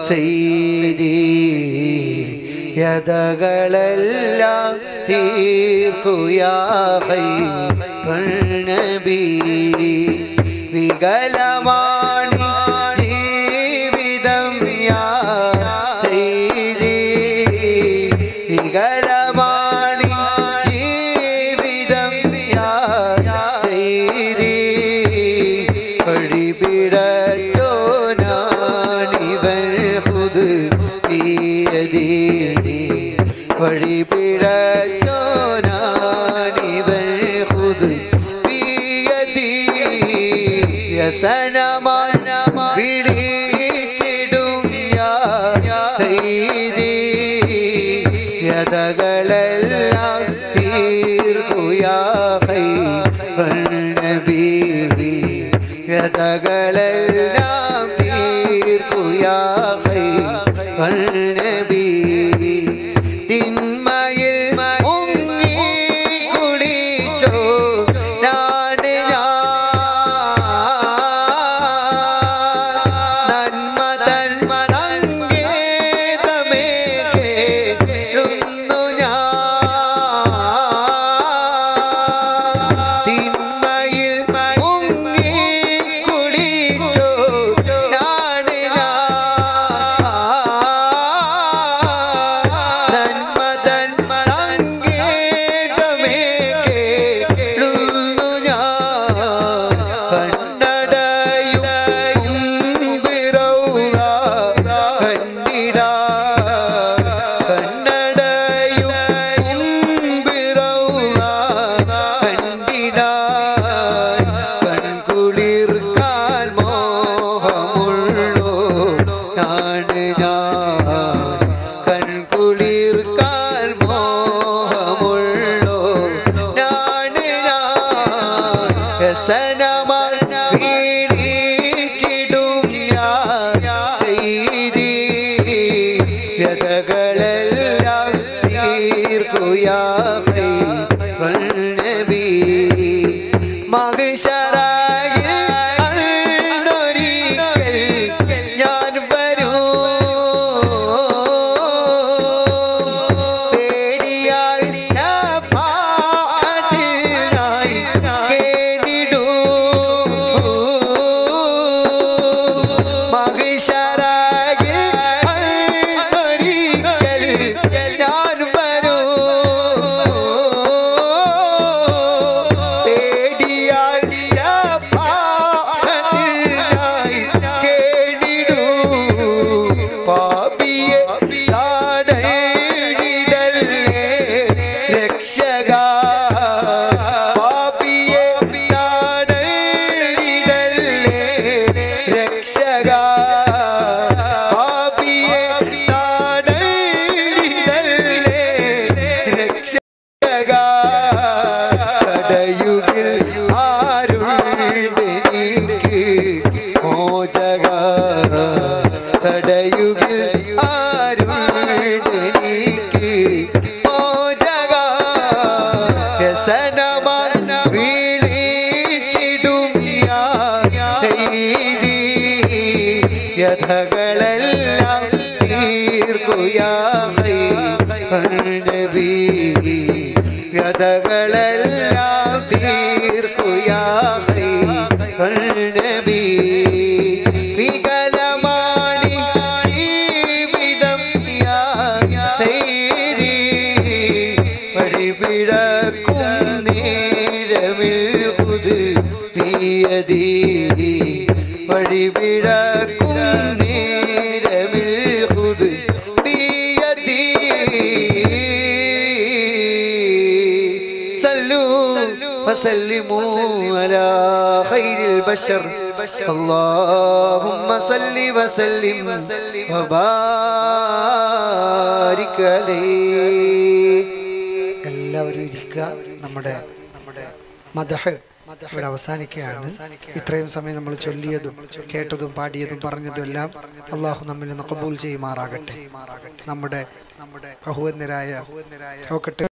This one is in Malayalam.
ചെയ്തി യഥകളെല്ലാം തീർക്കുയാഹൈ നബി വികലമാണി ജീവിതം യാ ചെയ്തി വികലമാണി ജീവിതം യാ ചെയ്തി വഴിപിടച്ചോ നാണിവൻ ഹുദ് തീയതി വഴിപിടച്ചോ നാണിവൻ ഹുദ് തീയതി വ്യസനമാന പിടിച്ചിടും ഞാൻ ചെയ്തി യഥകളെല്ലാം തീർക്കുയാഹൈ നബി യഥകളെല്ലാം തീർക്കുയാഹൈ നബി തിന്മയിൽ മുങ്ങി കുളിച്ചോ നാട് ഞാൻ നന്മ തന്മ സങ്കേതമേ കേഴുന്നു ഞാൻ തിന്മയിൽ മുങ്ങി കുളിച്ചോ നാട് ഞാൻ നന്മ തന്മ സങ്കേതമേ കേഴുന്നു ഞാൻ കണ്ണടയും കുമ്പിറൗറ കണ്ണിടാ കണ്ണടയും കുമ്പിറൗറ കണ്ണിടാ കൺകുളിർക്കാൻ മോഹമുള്ളോ നാണ് ഞാൻ കൺകുളിർക്കാൻ മോഹമുള്ളോ നാണ് ഞാൻ വ്യസനമായി പീഡിച്ചിടും ഞാൻ ചെയ്തി വ്യതകളെല്ലാം തീർക്കുയാഹൈ നബി മഹിഷറായിൽ അന്നൊരിക്കൽ ഞാൻ വരൂ പേടിയാൽ ഞാൻ പാട്ടിനായി കേടിടൂ മഹിഷറായിൽ അന്നൊരിക്കൽ ഞാൻ വരൂ പേടിയാൽ ഞാൻ പാട്ടിനായി കേടിടൂ പാപിയെ താടയിടല്ലേ രക്ഷക പാപിയെ താടയിടല്ലേ രക്ഷക പാപിയെ താടയിടല്ലേ രക്ഷക കടയുകിൽ ആരുണ്ടെനിക്ക് മോചക തടയുകിൽ ആരുണ്ടെനിക്ക് മോചക വ്യസനമാൻ വിളിച്ചിടും ഞാൻ ചെയ്തി യഥകളെല്ലാം തീർക്കുയാഹൈ നബി വ്യതകളെല്ലാം തീർക്കുയാഹൈ നബി വികലമാണി ജീവിതം യാ ചെയ്തി വഴിപിടക്കും നേരമിൽ പുത് തീയതി വഴിപിടക്കും നേരമിൽ ഹുദ് ബിയദി صلوا وسلموا على خير البشر اللهم صل وسلم وبارك عليه എല്ലാവരും ഇരിക്കുക നമ്മുടെ നമ്മുടെ മദഹ് ഇവിടെ അവസാനിക്കുകയാണ് ഇത്രയും സമയം നമ്മൾ ചൊല്ലിയതും കേട്ടതും പാടിയതും പറഞ്ഞതും എല്ലാം അള്ളാഹു നമ്മിൽ നിന്ന് കബൂൽ ചെയ്യുമാറാകട്ടെ നമ്മുടെ നമ്മുടെ ബഹുവന്യരായ നോക്കട്ടെ